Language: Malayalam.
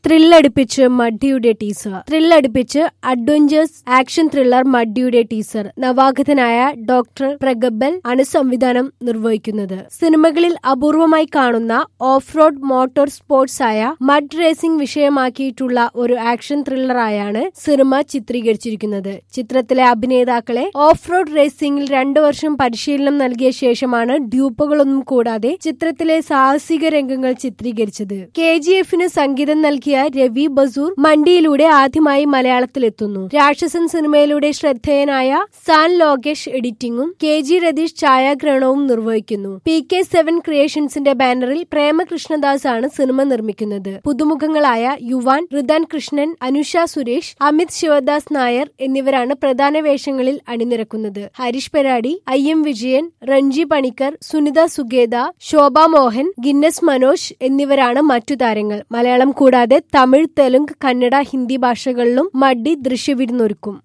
ത്രില്ലടിപ്പിച്ച് മഡ്ഡിയുടെ ടീസർ ത്രില്ലടിപ്പിച്ച് അഡ്വഞ്ചേഴ്സ് ആക്ഷൻ ത്രില്ലർ മഡ്ഡിയുടെ ടീസർ നവാഗതനായ ഡോക്ടർ പ്രഗബൽ ആണ് സംവിധാനം നിർവഹിക്കുന്നത് സിനിമകളിൽ അപൂർവമായി കാണുന്ന ഓഫ് റോഡ് മോട്ടോർ സ്പോർട്സ് ആയ മഡ് റേസിംഗ് വിഷയമാക്കിയിട്ടുള്ള ഒരു ആക്ഷൻ ത്രില്ലറായാണ് സിനിമ ചിത്രീകരിച്ചിരിക്കുന്നത് ചിത്രത്തിലെ അഭിനേതാക്കളെ ഓഫ് റോഡ് റേസിംഗിൽ രണ്ടു വർഷം പരിശീലനം നൽകിയ ശേഷമാണ് ഡ്യൂപ്പുകളൊന്നും കൂടാതെ ചിത്രത്തിലെ സാഹസിക രംഗങ്ങൾ ചിത്രീകരിച്ചത് കെ ജി എഫിന് സംഗീതം നൽകിയ രവി ബസൂർ മണ്ടിയിലൂടെ ആദ്യമായി മലയാളത്തിലെത്തുന്നു രാക്ഷസൻ സിനിമയിലൂടെ ശ്രദ്ധേയനായ സാൻ ലോകേഷ് എഡിറ്റിംഗും കെ ജി രതീഷ് ഛായാഗ്രഹണവും നിർവഹിക്കുന്നു പി കെ സെവൻ ക്രിയേഷൻസിന്റെ ബാനറിൽ പ്രേമകൃഷ്ണദാസ് ആണ് സിനിമ നിർമ്മിക്കുന്നത് പുതുമുഖങ്ങളായ യുവാൻ ഋതാൻ കൃഷ്ണൻ അനുഷ സുരേഷ് അമിത് ശിവദാസ് നായർ എന്നിവരാണ് പ്രധാന വേഷങ്ങളിൽ അണിനിരക്കുന്നത് ഹരീഷ് പെരാടി ഐ എം വിജയൻ റഞ്ജി പണിക്കർ സുനിത സുഗേത ശോഭ മോഹൻ ഗിന്നസ് മനോജ് എന്നിവരാണ് മറ്റു താരങ്ങൾ മലയാളം കൂടാതെ തമിഴ് തെലുങ്ക് കന്നഡ ഹിന്ദി ഭാഷകളിലും മഡ്ഡി ദൃശ്യവിരുന്നൊരുക്കും